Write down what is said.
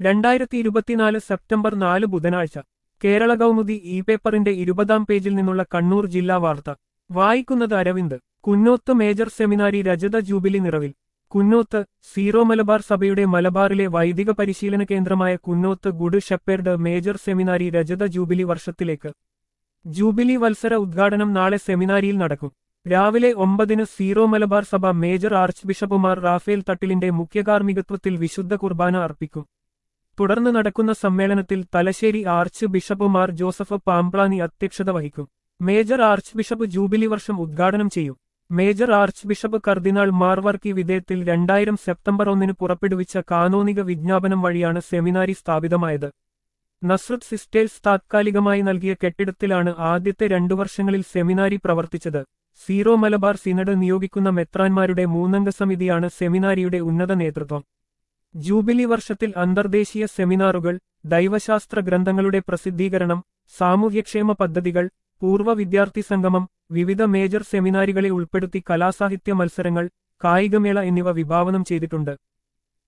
രണ്ടായിരത്തി ഇരുപത്തിനാല് സെപ്റ്റംബർ നാല് ബുധനാഴ്ച കേരള കൗമുദി ഇ പേപ്പറിന്റെ ഇരുപതാം പേജിൽ നിന്നുള്ള കണ്ണൂർ ജില്ലാ വാർത്ത വായിക്കുന്നത് അരവിന്ദ് കുന്നോത്ത് മേജർ സെമിനാരി രജത ജൂബിലി നിറവിൽ കുന്നോത്ത് സീറോ മലബാർ സഭയുടെ മലബാറിലെ വൈദിക പരിശീലന കേന്ദ്രമായ Kunnoth good shepherd major seminary രജത ജൂബിലി വർഷത്തിലേക്ക് ജൂബിലി വത്സര ഉദ്ഘാടനം നാളെ സെമിനാരിയിൽ നടക്കും രാവിലെ ഒമ്പതിന് Syro Malabar Sabha major arch ബിഷപ്പുമാർ റാഫേൽ തട്ടിലിന്റെ മുഖ്യകാർമ്മികത്വത്തിൽ വിശുദ്ധ കുർബാന അർപ്പിക്കും തുടർന്ന് നടക്കുന്ന സമ്മേളനത്തിൽ തലശ്ശേരി ആർച്ച് ബിഷപ്പുമാർ ജോസഫ് പാംപ്ലാനി അധ്യക്ഷത വഹിക്കും മേജർ ആർച്ച് ബിഷപ്പ് ജൂബിലി വർഷം ഉദ്ഘാടനം ചെയ്യും major arch bishop cardinal Mar Varkey വിധേയത്തിൽ രണ്ടായിരം സെപ്റ്റംബർ ഒന്നിന് പുറപ്പെടുവിച്ച കാനോനിക വിജ്ഞാപനം വഴിയാണ് സെമിനാരി സ്ഥാപിതമായത് നസ്രത്ത് സിസ്റ്റേഴ്സ് താത്കാലികമായി നൽകിയ കെട്ടിടത്തിലാണ് ആദ്യത്തെ രണ്ടു വർഷങ്ങളിൽ സെമിനാരി പ്രവർത്തിച്ചത് സീറോ മലബാർ സിനഡ് നിയോഗിക്കുന്ന മെത്രാൻമാരുടെ മൂന്നംഗ സമിതിയാണ് സെമിനാരിയുടെ ഉന്നത നേതൃത്വം ജൂബിലി വർഷത്തിൽ അന്തർദേശീയ സെമിനാറുകൾ ദൈവശാസ്ത്ര ഗ്രന്ഥങ്ങളുടെ പ്രസിദ്ധീകരണം സാമൂഹ്യക്ഷേമ പദ്ധതികൾ പൂർവ്വ വിദ്യാർത്ഥി സംഗമം വിവിധ മേജർ സെമിനാരികളെ ഉൾപ്പെടുത്തി കലാസാഹിത്യ മത്സരങ്ങൾ കായികമേള എന്നിവ വിഭാവനം ചെയ്തിട്ടുണ്ട്